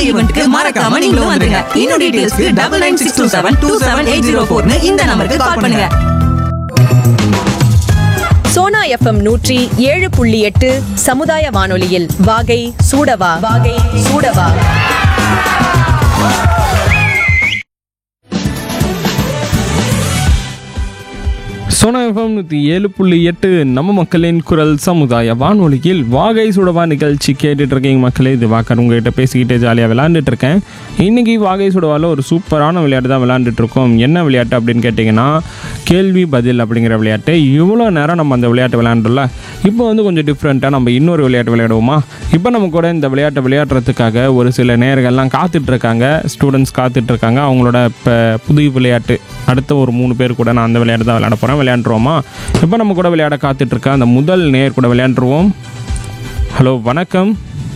ஈவெண்ட்க்கு மறக்காம நீங்களும் வந்துருங்க இன்னும் டீடைல்ஸ்க்கு double nine six two seven two seven eight zero ஃபோர்னு இந்த நம்பருக்கு கால் பண்ணுங்க சோனா எஃப்எம் நூற்றி ஏழு புள்ளி எட்டு சமுதாய வானொலியில் வாகை சூடவா வாகை சூடவா சோனா எஃப்எம் நூற்றி ஏழு புள்ளி எட்டு நம்ம மக்களின் குரல் சமுதாய வானொலியில் வாகை சுடவா நிகழ்ச்சி கேட்டுட்டு இருக்கீங்க மக்களே இது வாக்கர் உங்ககிட்ட பேசிக்கிட்டே ஜாலியாக விளாண்டுட்டு இருக்கேன் இன்னைக்கு வாகை சுடவாவில் ஒரு சூப்பரான விளையாட்டு தான் விளையாண்டுட்டு இருக்கோம் என்ன விளையாட்டு அப்படின்னு கேட்டிங்கன்னா கேள்வி பதில் அப்படிங்கிற விளையாட்டு இவ்வளோ நேரம் நம்ம அந்த விளையாட்டு விளையாண்டுல இப்போ வந்து கொஞ்சம் டிஃப்ரெண்ட்டாக நம்ம இன்னொரு விளையாட்டு விளையாடுவோமா இப்போ நம்ம கூட இந்த விளையாட்டை விளையாடுறதுக்காக ஒரு சில நேர்கள்லாம் காத்துட்ருக்காங்க ஸ்டூடெண்ட்ஸ் காத்துட்ருக்காங்க அவங்களோட இப்போ புது விளையாட்டு அடுத்த ஒரு மூணு பேர் கூட நான் அந்த விளையாட்டு தான் விளையாட போகிறேன் விளையாண்டுருவோமா இப்போ நம்ம கூட விளையாட காத்துட்ருக்க அந்த முதல் நேர் கூட விளையாண்டுருவோம் ஹலோ வணக்கம்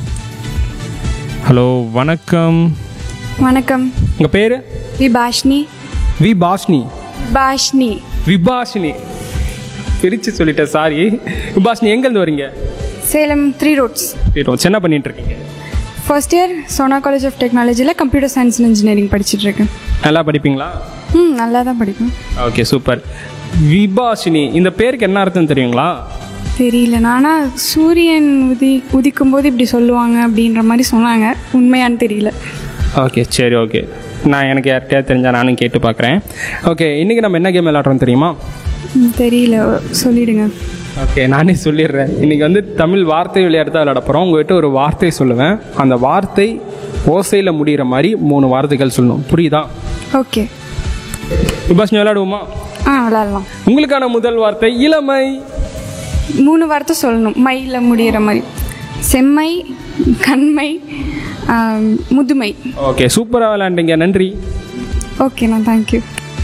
ஹலோ வணக்கம் வணக்கம் உங்கள் பேர் விபாஷினி வி பாஷ்னி பாஷினி விபாஷினி பிரித்து சொல்லிட்டேன் சாரி விபாஷினி எங்கேருந்து வரீங்க சேலம் த்ரீ ரோட்ஸ் சரி என்ன பண்ணிட்டு இருக்கீங்க first year Sona college of டெக்னாலஜியில் கம்ப்யூட்டர் சயின்ஸ் அண்ட் இன்ஜினியரிங் படிச்சுட்டு இருக்கேன் நல்லா படிப்பீங்களா ம் நல்லா தான் படிப்பேன் ஓகே சூப்பர் விபாஷினி இந்த பேருக்கு என்ன அர்த்தம் தெரியுங்களா தெரியல நானா சூரியன் உதி உதிக்கும் போது இப்படி சொல்லுவாங்க அப்படின்ற மாதிரி சொன்னாங்க உண்மையான்னு தெரியல ஓகே சரி ஓகே நான் எனக்கு யார்கிட்டயாவது தெரிஞ்சால் நானும் கேட்டு பார்க்குறேன் ஓகே இன்றைக்கி நம்ம என்ன கேம் விளையாடுறோம் தெரியுமா ம், தெரியல சொல்லிடுங்க ஓகே நானே சொல்லிடுறேன் இன்றைக்கி வந்து தமிழ் வார்த்தை விளையாட்டு தான் விளையாட போகிறோம் உங்கள்கிட்ட ஒரு வார்த்தை சொல்லுவேன் அந்த வார்த்தை ஓசையில் முடிகிற மாதிரி மூணு வார்த்தைகள் சொல்லணும் புரியுதா ஓகே விபாஷினி விளையாடுவோமா ஆ விளாட்லாம் உங்களுக்கான முதல் வார்த்தை இளமை மூணு வார்த்தை சொல்லணும் மையில் முடிகிற மாதிரி செம்மை கண்மை ஆம், முதுமை ஓகே சூப்பராக விளையாண்டீங்க நன்றி ஓகேண்ணா தேங்க்யூ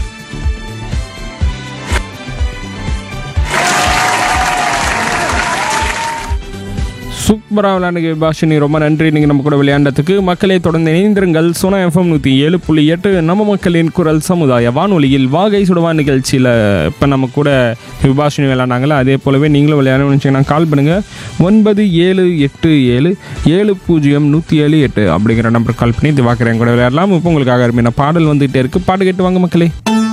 சூப்பராக விளையாண்டுங்க விபாஷினி ரொம்ப நன்றி நீங்கள் நம்ம கூட விளையாண்டதுக்கு மக்களை தொடர்ந்து இணைந்திருங்கள் சோனா எஃப்எம் நூற்றி ஏழு புள்ளி எட்டு நம்ம மக்களின் குரல் சமுதாய வானொலியில் வாகை சுடுவா நிகழ்ச்சியில் இப்போ நம்ம கூட விபாஷினி விளையாண்டாங்களே அதே போலவே நீங்களும் விளையாடணும்னு நினச்சிங்கன்னா கால் பண்ணுங்கள் ஒன்பது ஏழு எட்டு ஏழு ஏழு பூஜ்ஜியம் நூற்றி ஏழு எட்டு அப்படிங்கிற நம்பர் கால் பண்ணி திவாக்கரேன் கூட விளையாடலாம் இப்போ உங்களுக்காக அருமையான பாடல் வந்துகிட்டே இருக்குது பாட்டு கேட்டு வாங்க மக்களே